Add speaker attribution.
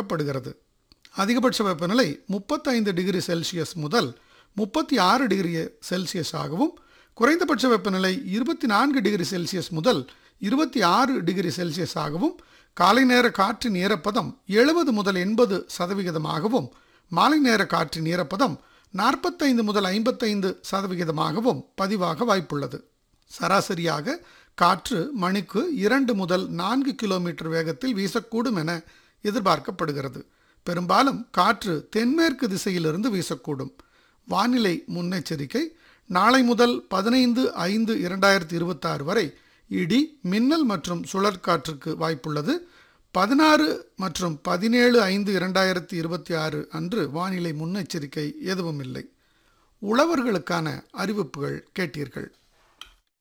Speaker 1: எதிர்பார்க்கப்படுகிறது அதிகபட்ச வெப்பநிலை முப்பத்தைந்து டிகிரி செல்சியஸ் முதல் முப்பத்தி ஆறு டிகிரி செல்சியஸ் ஆகவும் குறைந்தபட்ச வெப்பநிலை இருபத்தி நான்கு டிகிரி செல்சியஸ் முதல் இருபத்தி ஆறு டிகிரி செல்சியஸ் ஆகவும் காலை நேர காற்றின் ஈரப்பதம் எழுபது முதல் எண்பது சதவிகிதமாகவும் மாலை நேர காற்றின் ஈரப்பதம் நாற்பத்தைந்து முதல் ஐம்பத்தைந்து சதவிகிதமாகவும் பதிவாக வாய்ப்புள்ளது சராசரியாக காற்று மணிக்கு இரண்டு முதல் நான்கு கிலோமீட்டர் வேகத்தில் வீசக்கூடும் என எதிர்பார்க்கப்படுகிறது பெரும்பாலும் காற்று தென்மேற்கு திசையிலிருந்து வீசக்கூடும் வானிலை முன்னெச்சரிக்கை நாளை முதல் பதினைந்து ஐந்து இரண்டாயிரத்தி இருபத்தாறு வரை இடி மின்னல் மற்றும் சுழற்காற்றுக்கு வாய்ப்புள்ளது பதினாறு மற்றும் பதினேழு ஐந்து இரண்டாயிரத்தி இருபத்தி ஆறு அன்று வானிலை முன்னெச்சரிக்கை எதுவும் இல்லை உழவர்களுக்கான அறிவிப்புகள் கேட்டீர்கள்